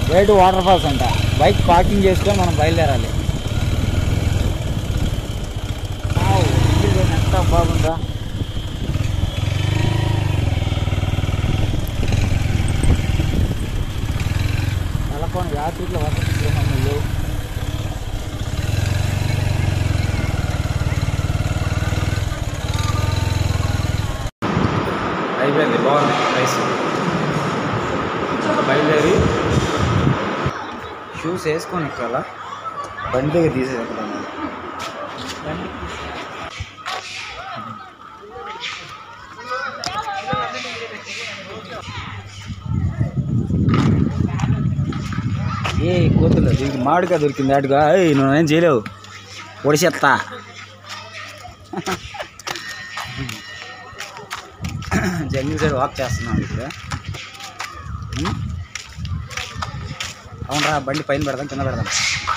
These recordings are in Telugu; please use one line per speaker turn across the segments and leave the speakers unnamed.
వైట్ వాటర్ ఫాల్స్ అంట బైక్ పార్కింగ్ చేసుకొని మనం బయలుదేరాలి వావ్, ఇది చూడండి ఎంత బాగుందా నెలకొని యాత్రికుల వసతి గృహములు అయిపోయింది బాగుంది ప్రైస్ బయలుదేరి షూస్ వేసుకొని ఎక్కాలా బండి దగ్గర తీసేది ఎక్కడ ఏ కోతులు దీనికి మామిడికాయ దొరికింది అటుగా ఏయ్ నువ్వేం చేయలేవు ఒడిచెత్తా జంగిల్ సైడ్ వాక్ చేస్తున్నాం ఇప్పుడు ఉం? అవునరా బండి పైన పెడదాం కింద పెడదాం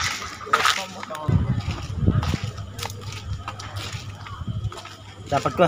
దా, పట్టుకో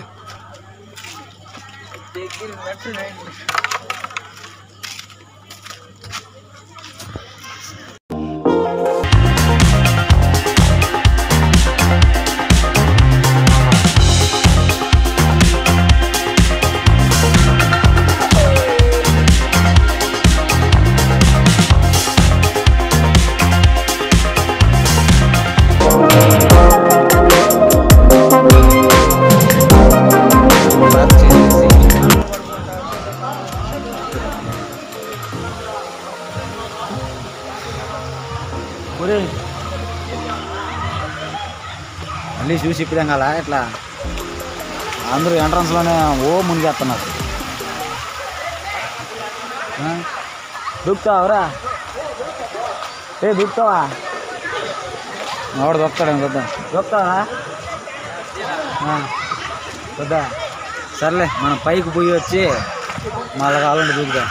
పార్క్ చేసేసి ఒరే మళ్ళీ చూసి ఇప్పుదాం కదా ఇట్లా అందరూ ఎంట్రన్స్లోనే ఓ మునిగేస్తున్నారు ఆ? దూకుతావరా ఏ దూకుతావా వాడు దొక్కుతాడేమో చూద్దాం దొక్కుతావా ఆ, వద్దా సర్లే మనం పైకి పోయి వచ్చి మళ్ళీ కావాలంటే దూకుదాం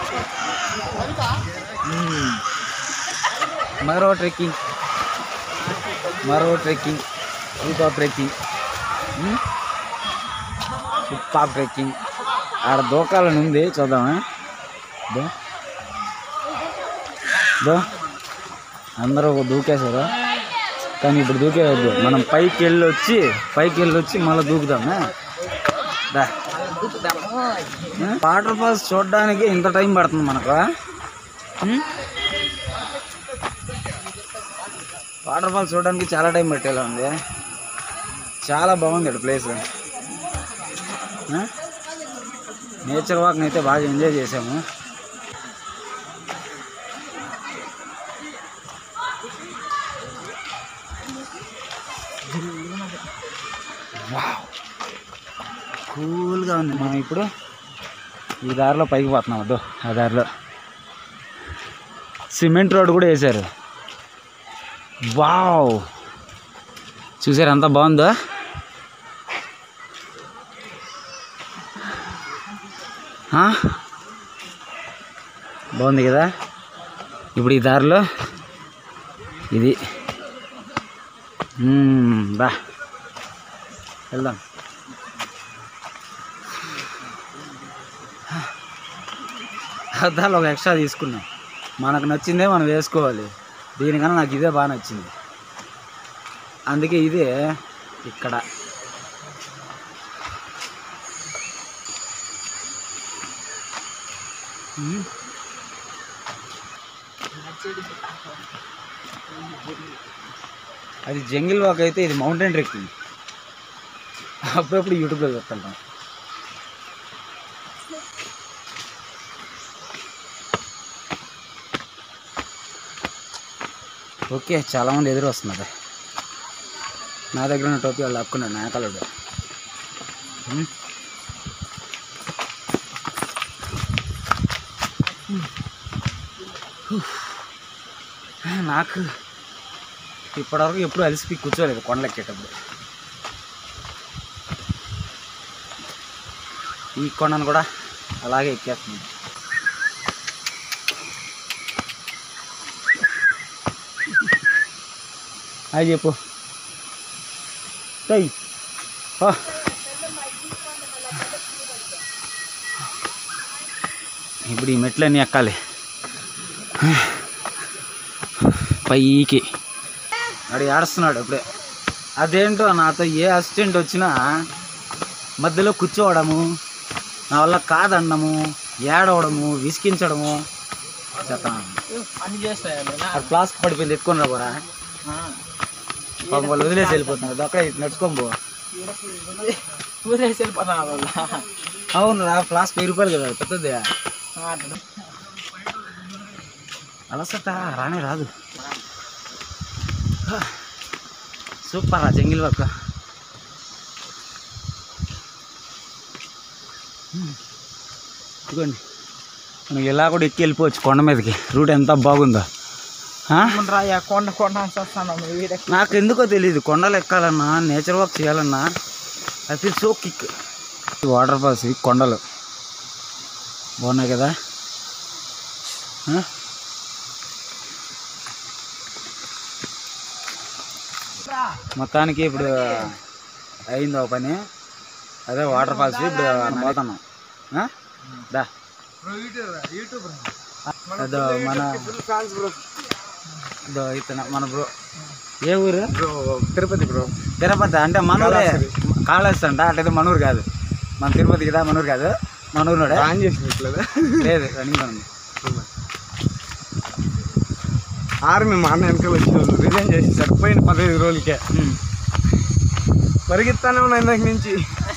మ్మ్. మరో ట్రెక్కింగ్ మరో ట్రెక్కింగ్ సూపర్ ట్రెక్కింగ్ మ్మ్. సూపర్ ట్రెక్కింగ్ ఆడ దూకాలని ఉంది చూద్దామా దో దో అందరూ దూకేశారు కానీ ఇప్పుడు దూకేయద్దు మనం పైకి వెళ్ళి వచ్చి పైకి వెళ్ళి వచ్చి మళ్ళీ దూకుదామా దా వాటర్ ఫాల్స్ చూడడానికి ఇంత టైం పడుతుంది మనకు ఉం? వాటర్ ఫాల్స్ చూడడానికి చాలా టైం పట్టేలా ఉంది చాలా బాగుంది ఇక్కడ ప్లేస్ నేచర్ వాక్ని అయితే బాగా ఎంజాయ్ చేసాము వావ్ కూల్గా ఉంది మనం ఇప్పుడు ఈ దారిలో పైకి పోతున్నాం వద్దు ఆ దారిలో సిమెంట్ రోడ్ కూడా వేశారు వావ్ చూసారు ఎంత బాగుందో ఆ? బాగుంది కదా ఇప్పుడు ఈ దారిలో ఇది మ్మ్, బా వెళ్దాం అద్దాలు ఒక ఎక్స్ట్రా తీసుకున్నాం మనకు నచ్చిందే మనం వేసుకోవాలి దీనికన్నా నాకు ఇదే బాగా నచ్చింది అందుకే ఇదే ఇక్కడ ఉమ్. అది జంగిల్ వాక్ అయితే ఇది మౌంటైన్ ట్రెక్కింగ్ అప్పుడప్పుడు యూట్యూబ్లో చెప్తాను ఓకే చాలామంది ఎదురు వస్తున్నారు నా దగ్గర ఉన్న టోపీ వాళ్ళు ఆపుకున్నాడు నా కలడు నాకు ఇప్పటివరకు ఎప్పుడు అలసిపోయి కూర్చోలేదు కొండలెక్కేటప్పుడు ఈ కొండను కూడా అలాగే ఎక్కేస్తుంది అది చెప్పు టై ఇప్పుడు ఈ మెట్లన్నీ ఎక్కాలి పైకి వాడు ఏడుస్తున్నాడు అప్పుడే అదేంటో నాతో ఏ అసిస్టెంట్ వచ్చినా మధ్యలో కూర్చోవడము నా వల్ల కాదన్నము ఏడవడము విసికించడము చెప్తాను
పని చేస్తాయండి
అది ఫ్లాస్క్ పడిపోయింది ఎత్తుకొని రా పోరా పాపం వాళ్ళు వదిలేసి వెళ్ళిపోతున్నారు అక్కడ నడుచుకోం పో
ఊరేసి వెళ్ళిపోతున్నారు వాళ్ళు
అవును రా ఫ్లాస్క్ వెయ్యి రూపాయలు కదా పెద్దది అలసట రానే రాదు సూపర్ రా జంగిల్ వర్క్ ఇదిగోండి మనం ఇలా కూడా ఎక్కి వెళ్ళిపోవచ్చు కొండ మీదకి రూట్ ఎంత బాగుందో ఆ?
రాయ కొండ కొండ అని వస్తాను వీడే
నాకు ఎందుకో తెలియదు కొండలు ఎక్కాలన్నా నేచర్ వాక్ చేయాలన్నా I feel so kick waterfalls ఇవి కొండలు బాగున్నాయి కదా ఆ? మొత్తానికి ఇప్పుడు అయింది ఒక పని అదే వాటర్ ఫాల్స్ ఇప్పుడు పోతున్నాం ఆ? దా అదో మన ఇదో ఇతను మన బ్రో ఏ ఊరు
బ్రో తిరుపతి బ్రో
తిరుపతి అంటే మనూరే కాళహస్తి అంట అట్లయితే మనూరు కాదు మన తిరుపతి కదా మనూరు కాదు మనూరులోడే
ఆన్ చేసినట్లేదు
లేదు రన్నింగ్ ఉంది
ఆర్మీ మా అన్న వెనకాల వచ్చి రిజైన్ చేసి చనిపోయిన పదహైదు రోజులకే
ఉమ్.
పరిగెత్తానే ఉన్నా ఇందాక నుంచి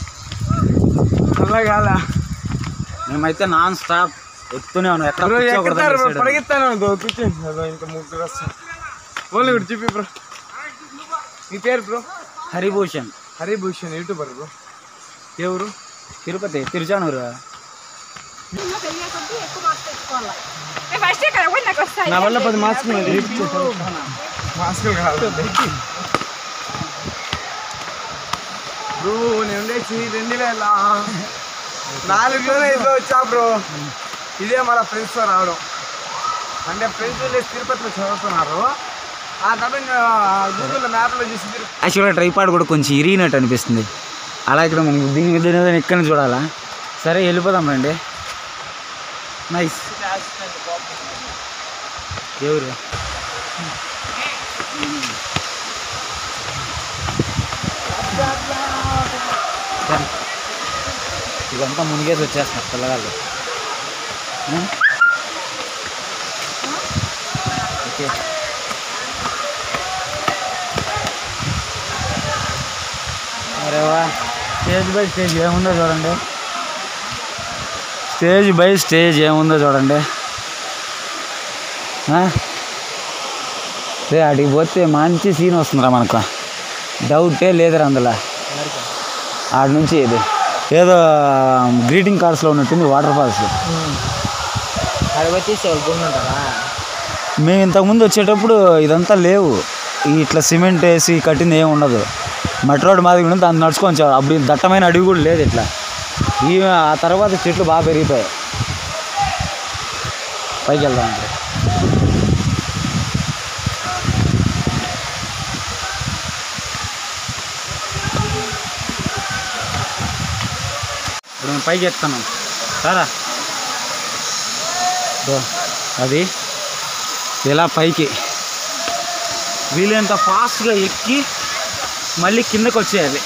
అలా కాల
మేమైతే నాన్ స్టాప్ ఎక్కుతూనే ఉన్నాం ఎక్కడ
బ్రో
కూర్చోకూడదని
ఎక్కుతారు బ్రో
decide
పరిగెత్తానే ఉందో కూర్చోండి అదో ఇంకా ముగ్గురు వస్తారు ఓన్లీ ఇప్పుడు చెప్పి బ్రో మీ పేరు bro
Haribhushan
Haribhushan YouTuber bro ఎవరు
తిరుపతి తిరుచానూరు
ఫస్ట్ ఇక్కడ కూడా నాకు వస్తాయి
నా వల్ల పది మాస్కులు మాస్కులు కాదు బ్రో నేను ఉండేసి రెండు వేల నాలుగులోనే ఇదో వచ్చా బ్రో ఇదే మన ఫ్రెండ్స్తో రావడం అంటే ఫ్రెండ్స్ వెళ్ళేసి తిరుపతిలో చదువుతున్నారు ఆ తర్వాత గూగుల్ మ్యాప్లో చూసి తిరుపతి
యాక్చువల్గా ట్రైపాడ్ కూడా కొంచెం ఇరిగినట్టు అనిపిస్తుంది అలా ఇక్కడ మనం దీని దీని మీద ఎక్కడి నుంచి చూడాలా సరే వెళ్ళిపోదాం రండి నైస్ ఎవరు సరే. ఇదంతా మునిగేసి వచ్చేస్తున్నారు పిల్లగాళ్ళు ఆ? ఓకే అరే వా స్టేజ్ బై స్టేజ్ ఏముందో చూడండి స్టేజ్ బై స్టేజ్ ఏముందో చూడండి ఆ? రే అడిగి పోతే మంచి సీన్ వస్తుందిరా మనకు డౌటే లేదురా అందులో ఆడ నుంచి ఇది ఏదో గ్రీటింగ్ కార్డ్స్లో ఉన్నట్టుంది వాటర్ ఫాల్స్
అక్కడ వచ్చేసి వాళ్ళు గుమ్మ ఉంటారా
మేము ఇంతకుముందు వచ్చేటప్పుడు ఇదంతా లేవు ఈ ఇట్లా సిమెంట్ వేసి కట్టింది ఏమి ఉండదు మట్టి రోడ్డు మాదిరి ఉంటుంది దాన్ని నడుచుకొని వచ్చారు అప్పుడు ఈ దట్టమైన అడవి కూడా లేదు ఇట్లా ఈ ఆ తర్వాత చెట్లు బాగా పెరిగిపోయాయి పైకి వెళ్దాం అంటే ఇప్పుడు మేము పైకి ఎక్కుతున్నాం సారా దో, అది ఇలా పైకి వీలైనంత ఫాస్ట్గా ఎక్కి మళ్ళీ కిందకి వచ్చేయాలి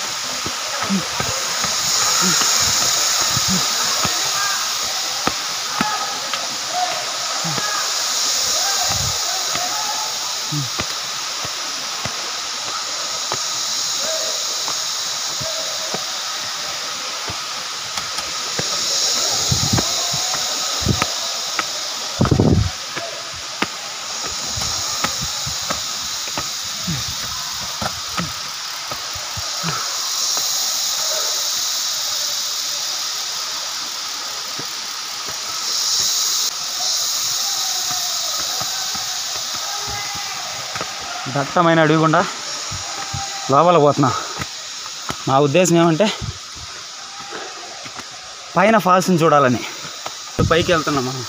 దట్టమైన అడవి గుండా లోపల పోతున్నా నా ఉద్దేశం ఏమంటే పైన ఫాల్స్ని చూడాలని పైకి వెళ్తున్నాం మనం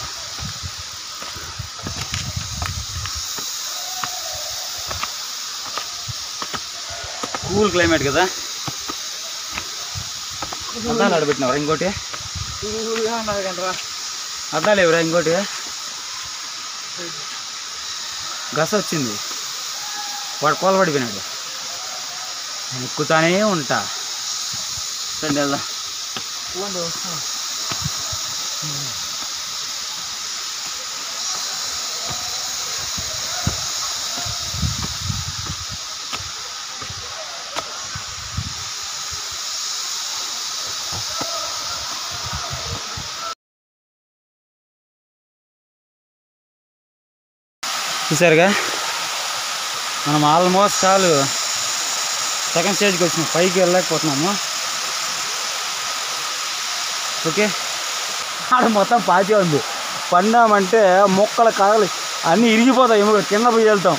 కూల్ క్లైమేట్ కదా అద్దాలు ఆడబెట్టినవరా ఇంకోటి
ఊరుగా ఉన్నది కంటరా
అద్దాలు ఎవరా ఇంకోటి గస వచ్చింది వాడు కోల పడిపోయినాడు నేను ఎక్కుతానే ఉంటా రండి వెళ్దాం చూసారుగా మనం ఆల్మోస్ట్ చాలు సెకండ్ స్టేజ్కి వచ్చినాం పైకి వెళ్ళలేకపోతున్నాము ఓకే ఆడ మొత్తం పాచి ఉంది పన్నామంటే మొక్కల కాయలు అన్నీ ఇరిగిపోతాయి ఏమో కింద పోయి వెళ్తాం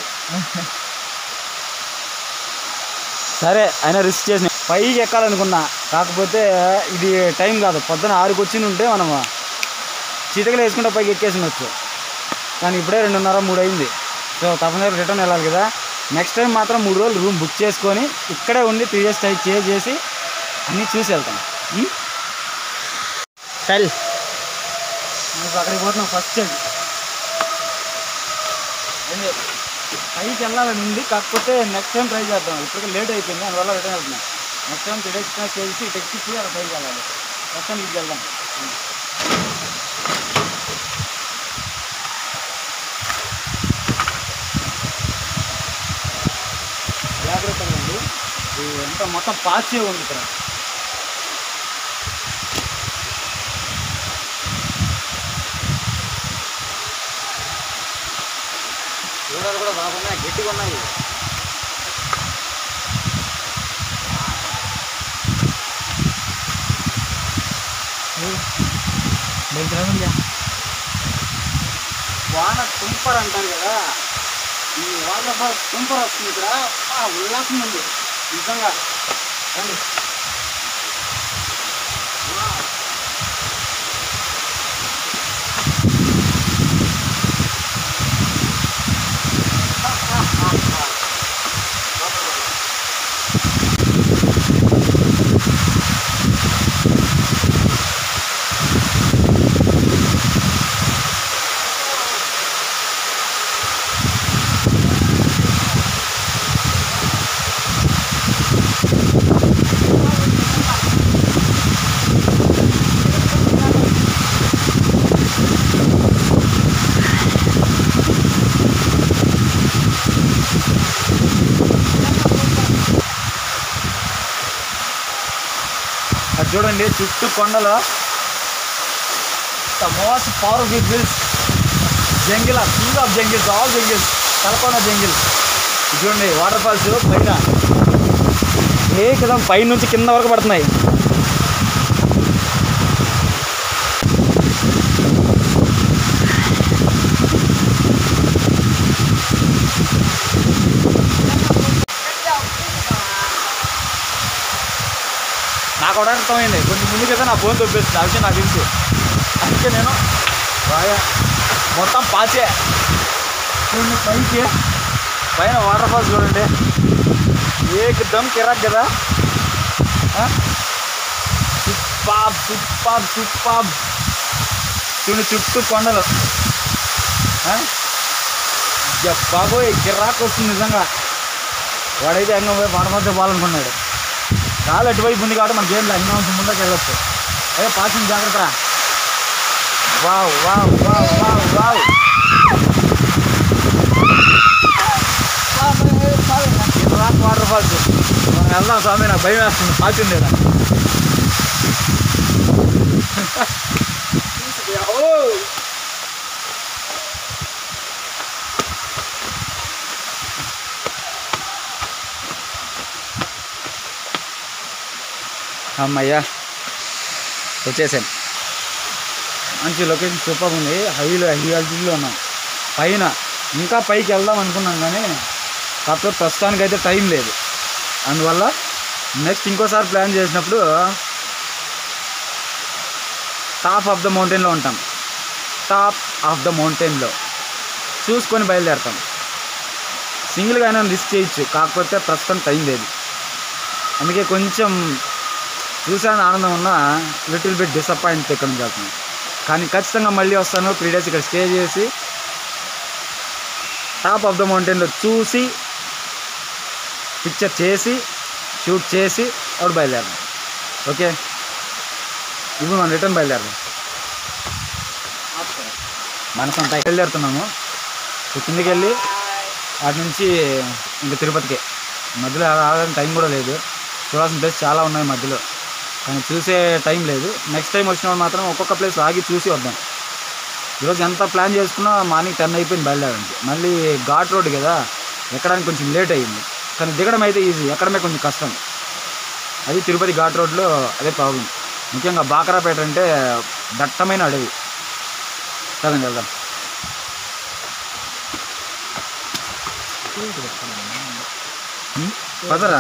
సరే అయినా రిస్క్ చేసిన పైకి ఎక్కాలనుకున్నా కాకపోతే ఇది టైం కాదు పొద్దున ఆరుకు వచ్చి ఉంటే మనం చితకలు వేసుకుంటే పైకి ఎక్కేసినవచ్చు కానీ ఇప్పుడే రెండున్నర మూడు అయింది సో తప్పనిసరి రిటర్న్ వెళ్ళాలి కదా నెక్స్ట్ టైం మాత్రం మూడు రోజులు రూమ్ బుక్ చేసుకొని ఇక్కడే ఉండి త్రీ ఇయర్స్ టైం చే చేసి అన్నీ చూసి వెళ్తాం టెల్ ఇప్పుడు అక్కడికి పోతున్నాం ఫస్ట్ టైం పైకి వెళ్ళాలని ఉంది కాకపోతే నెక్స్ట్ టైం ట్రై చేద్దాం ఇప్పటికే లేట్ అయిపోయింది అందువల్ల రిటర్న్ వెళ్తున్నాం నెక్స్ట్ టైం త్రీ డేస్ చేసి టెక్స్ట్ ఇచ్చి అక్కడ పైకి వెళ్ళాలి నెక్స్ట్ టైం ఇది వెళ్దాం జాగ్రత్తగా ఉంది ఇది ఎంత మొత్తం పాచే ఉంది ఇక్కడ చూడాలి కూడా బాగున్నాయి గట్టిగా ఉన్నాయి వాన తుంపర్ అంటారు కదా ఈ వాన తుంపర్ వస్తుంది ఇక్కడ ఆ ఉల్లాసం ఉంది నిజంగా రండి అది చూడండి చుట్టూ కొండలు the most powerful hills jungle king of jungles all jungles Talakonda jungle ఇది చూడండి వాటర్ ఫాల్స్ పైన ఏకదం పై నుంచి కింద వరకు పడుతున్నాయి నాకు కూడా అర్థమైంది కొంచెం ముందు కదా నా ఫోన్ తొప్పేస్తుంది ఆ విషయం నాకు తెలుసు అందుకే నేను బాగా మొత్తం పాచే చూడండి పైకి పైన వాటర్ ఫాల్స్ చూడండి ఏకదమ్ కిరాక్ కదా సూపాబ్ సూపాబ్ సూపాబ్ చూడండి చుట్టూ కొండలు ఆ? అయ్య బాబోయ్ కిరాక్ వస్తుంది నిజంగా వాడైతే అంగం పోయి వాటర్ ఫాల్స్ పోవాలనుకున్నాడు కాలు అటువైపు ఉంది కాబట్టి మనకి ఏం లేదు ఇంకా కొంచెం ముందుకు వెళ్ళొచ్చు అదే పాసింగ్ జాగ్రత్త రా. Wow wow wow wow wow rock waterfalls మనం వెళ్దాం స్వామి నాకు భయం వేస్తుంది పాచింది ఈడ. ఓ అమ్మయ్యా వచ్చేసాను మంచి లొకేషన్ సూపర్ ఉంది హైలో హై ఆల్టిట్యూడ్లో ఉన్నాం పైన ఇంకా పైకి వెళ్దాం అనుకున్నాం కానీ కాకపోతే ప్రస్తుతానికి అయితే టైం లేదు అందువల్ల నెక్స్ట్ ఇంకోసారి ప్లాన్ చేసినప్పుడు టాప్ ఆఫ్ ద మౌంటైన్లో ఉంటాం టాప్ ఆఫ్ ద మౌంటైన్లో చూసుకొని బయలుదేరతాం సింగిల్గా అయినా రిస్క్ చేయొచ్చు కాకపోతే ప్రస్తుతం టైం లేదు అందుకే కొంచెం చూసాను ఆనందం ఉన్నా లిటిల్ బిట్ డిసప్పాయింట్ ఇక్కడ నుంచి వెళ్తున్నాను కానీ ఖచ్చితంగా మళ్ళీ వస్తాను త్రీ డేస్ ఇక్కడ స్టే చేసి టాప్ ఆఫ్ ద మౌంటైన్లో చూసి పిక్చర్ చేసి షూట్ చేసి అప్పుడు బయలుదేరదాం ఓకే ఇప్పుడు మనం రిటర్న్ బయలుదేరదాం మనసంతా బయలుదేరుతున్నాము సో కిందకి వెళ్ళి అటు నుంచి ఇంకా తిరుపతికే మధ్యలో ఆగడానికి టైం కూడా లేదు చూడాల్సిన ప్లేస్ చాలా ఉన్నాయి మధ్యలో కానీ చూసే టైం లేదు నెక్స్ట్ టైం వచ్చినప్పుడు మాత్రం ఒక్కొక్క ప్లేస్ ఆగి చూసి వద్దాం ఈరోజు ఎంత ప్లాన్ చేసుకున్నా మార్నింగ్ టెన్ అయిపోయింది బయలుదేరండి మళ్ళీ ఘాట్ రోడ్ కదా ఎక్కడానికి కొంచెం లేట్ అయ్యింది కానీ దిగడం అయితే ఈజీ ఎక్కడమే కొంచెం కష్టం అది తిరుపతి ఘాట్ రోడ్లో అదే ప్రాబ్లం ముఖ్యంగా బాకరాపేట అంటే దట్టమైన అడవి చదండి వెళ్దాం హ్మ్? పదరా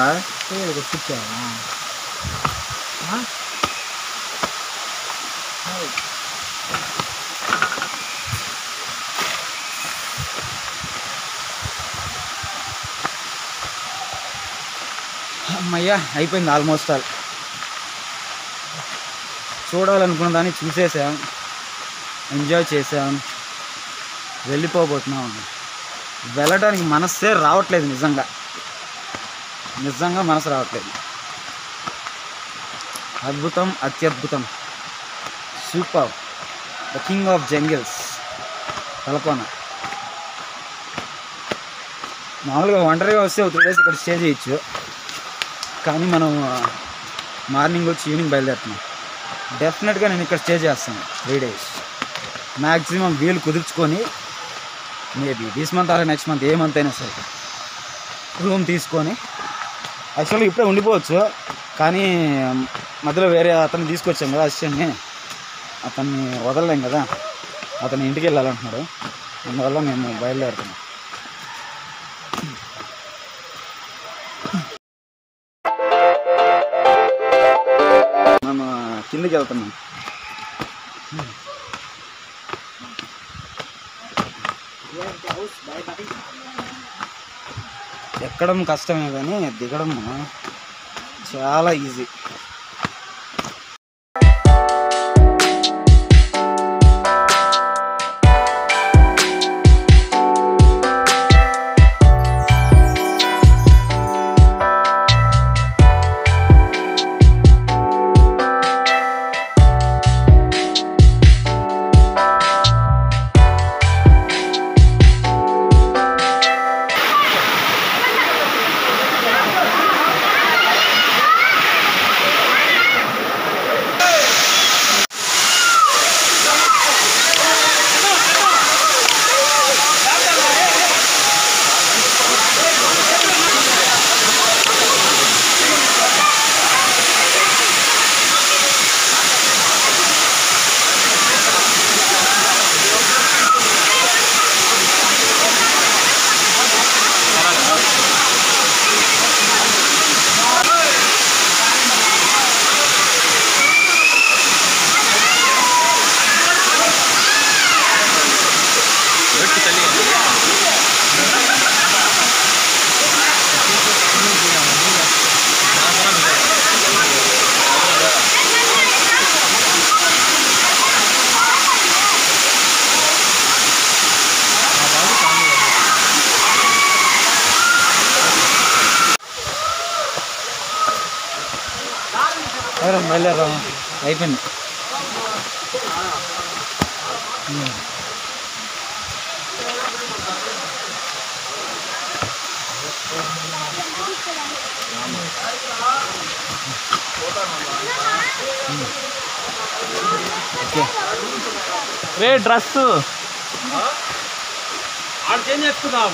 అమ్మయ్యా అయిపోయింది ఆల్మోస్ట్ ఆల్ చూడాలనుకున్న దాన్ని చూసేసాం ఎంజాయ్ చేసాం వెళ్ళిపోబోతున్నాం వెళ్ళడానికి మనస్సే రావట్లేదు నిజంగా నిజంగా మనసు రావట్లేదు అద్భుతం అత్యద్భుతం super the king of jungles Talakona మామూలుగా ఒంటరిగా వస్తే ఒక త్రీ డేస్ ఇక్కడ స్టే చేయొచ్చు కానీ మనం మార్నింగ్ వచ్చి ఈవినింగ్ బయలుదేరుతున్నాం డెఫినెట్గా నేను ఇక్కడ స్టే చేస్తాను త్రీ డేస్ మ్యాక్సిమం వీలు కుదుర్చుకొని maybe this month or next month a month అయినా సరే రూమ్ తీసుకొని యాక్చువల్గా ఇప్పుడే ఉండిపోవచ్చు కానీ మధ్యలో వేరే అతన్ని తీసుకొచ్చాం కదా అసిస్టెంట్ని అతన్ని వదలలేం కదా అతను ఇంటికి వెళ్ళాలంటున్నాడు అందువల్ల మేము బయలుదేరుతున్నాం మేము కిందికి వెళ్తున్నాం ఎక్కడం కష్టమే కానీ దిగడం చాలా ఈజీ ఎవరు బయలుదేరా అయిపోయింది ఓకే
రే డ్రెస్
చేంజ్ చేసుకుందాం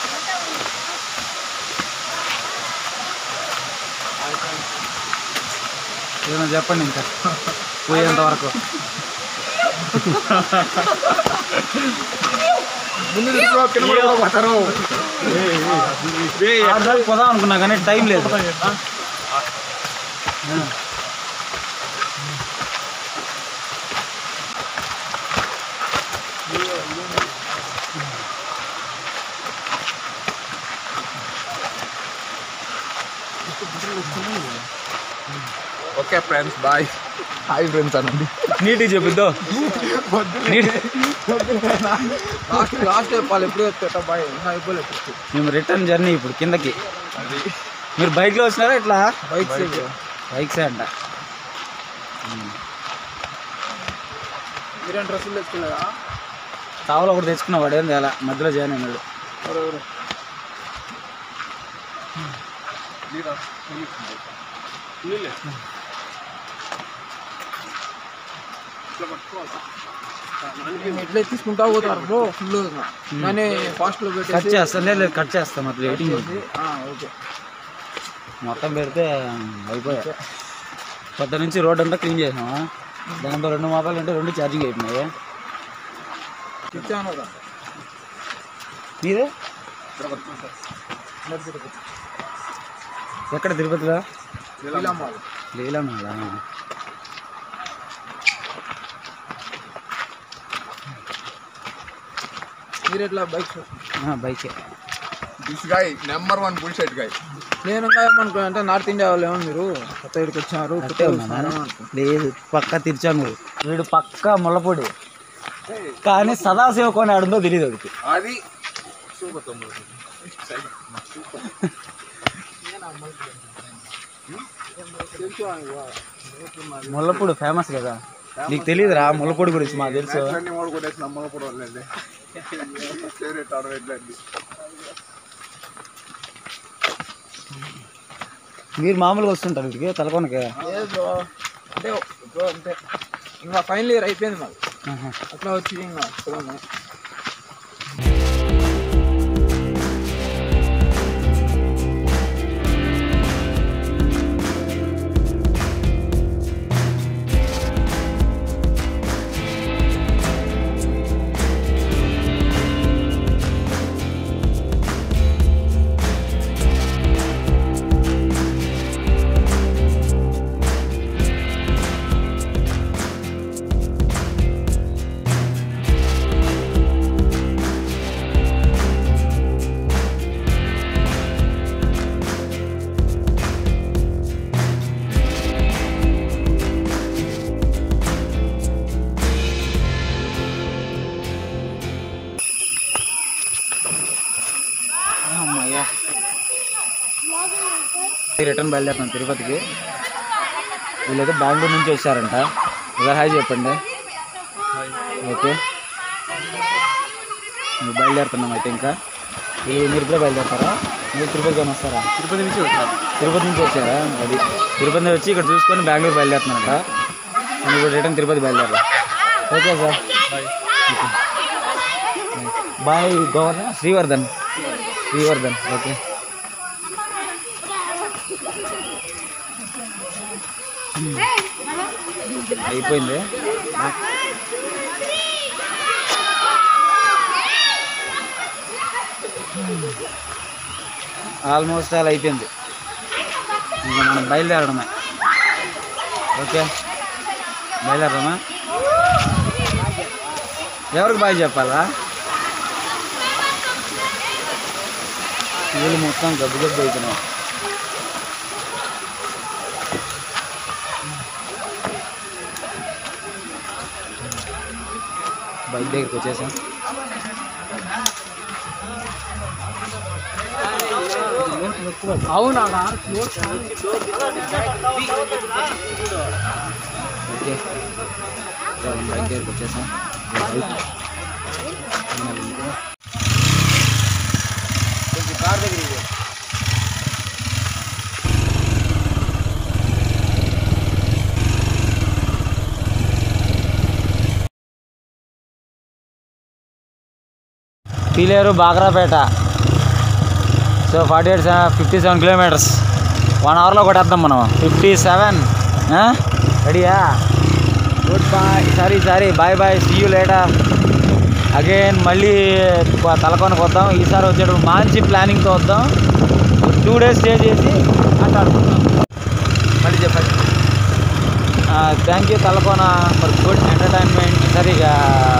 ఏదైనా చెప్పండి ఇంకా పోయేంత వరకు
ముందు కింద కూడా పోతారు
ఆడదాకా పోదాం అనుకున్నా కానీ టైం లేదు
okay friends bye hi friends అనండి
నీట్గా చెప్పిద్దో
లాస్ట్ లాస్ట్ చెప్పాలి ఎప్పుడు చెప్తా బాయ్ ఇంకా అయిపోలేదు
మేము రిటర్న్ జర్నీ ఇప్పుడు కిందకి మీరు బైక్లో వచ్చినారా ఇట్లా
బైక్
బైక్సే అంట
మీరేం డ్రెస్సులు తెచ్చుకున్నారా
తావలో ఒకటి తెచ్చుకున్నా వాడు ఏంది అలా మధ్యలో జాయిన్ అయినాడు
ఎవరెవరు ఎట్లా తీసుకుంటా పోతారు బ్రో ఫుల్ కానీ ఫాస్ట్ లో
కట్
పెట్టేసి
చేస్తా లేదు లేదు కట్ చేస్తాం అట్లా ఎడిటింగ్
ఆ, ఓకే
మొత్తం పెడితే అయిపోయా కొత్త నుంచి రోడ్ అంతా క్లీన్ చేసామా దాంతో రెండు మొబైల్ ఉంటే రెండు ఛార్జింగ్ అయిపోయినాయి
ఇచ్చాను కదా
మీదే ఎక్కడ తిరుపతిలో
లీలామాల్.
లీలమాల
మీరు ఎట్లా బైక్
బైకే
this guy number one bullshit guy
నేను ఇంకా ఏమనుకున్నా అంటే నార్త్ ఇండియా వాళ్ళు ఏమో మీరు కొత్త ఇక్కడికి వచ్చారు కొత్త
అట్టే ఉన్నానా లేదు పక్క తిరుచాను వీడు పక్క ముళ్ళపొడి కానీ సదాశివ కొని ఆడుందో తెలియదు వాడికి
అది
ముళ్ళపొడి ఫేమస్ కదా నీకు తెలియదురా ముళ్ళపొడి గురించి మాకు తెలుసు
అన్ని మూడు కొట్టేసి నమ్మక కూడా వాళ్ళండి ఫేవరెట్ ఆర్డర్ ఎట్లండి
మీరు మామూలుగా వస్తుంటారు వీటికి తలకొనకి
లేదు బ్రో అంటే బ్రో అంటే ఇంకా ఫైనల్ ఇయర్ అయిపోయింది మాకు అట్లా వచ్చి ఇంకా చూడండి
అమ్మయ్యా రిటర్న్ బయలుదేరుతాం తిరుపతికి వీళ్ళైతే బెంగళూరు నుంచి వచ్చారంట ఒకసారి హాయ్ చెప్పండి ఓకే మీరు బయలుదేరుతున్నాం అయితే ఇంకా వీళ్ళు మీరు ఇప్పుడే బయలుదేరతారా మీరు తిరుపతి కానీ వస్తారా
తిరుపతి నుంచి వచ్చాను
తిరుపతి నుంచి వచ్చారా అది తిరుపతి నుంచి వచ్చి ఇక్కడ చూసుకొని బెంగళూరు బయలుదేరుతున్నారంట నేను ఇప్పుడు రిటర్న్ తిరుపతి బయలుదేరా ఓకే సార్ బాయ్ గోవర్న శ్రీవర్ధన్ శ్రీవర్ధన్ ఓకే అయిపోయింది ఆల్మోస్ట్ ఆల్ అయిపోయింది ఇంకా మనం బయలుదేరడమే ఓకే బయలుదేరడమా ఎవరికి బాయ్ చెప్పాలా వీళ్ళు మొత్తం గబ్బు గబ్బు అవుతున్నాయి బైక్ దగ్గరికి వచ్చేసాం
అవునా
ఓకే మనం బైక్ దగ్గరికి వచ్చేసాం
కార్ దగ్గర
Pileru Bagrapeta so forty eight fifty seven kilometers one అవర్లో కొట్టేద్దాం మనం ఫిఫ్టీ సెవెన్ రెడీయా good bye sorry sorry bye bye see you later again మళ్ళీ కొ- తలకొనకు వద్దాం ఈసారి వచ్చేటప్పుడు మంచి ప్లానింగ్తో వద్దాం టూ డేస్ స్టే చేసి మాట్లాడుకుందాం మళ్ళీ చెప్పండి thank you Talakona for good entertainment సరిగా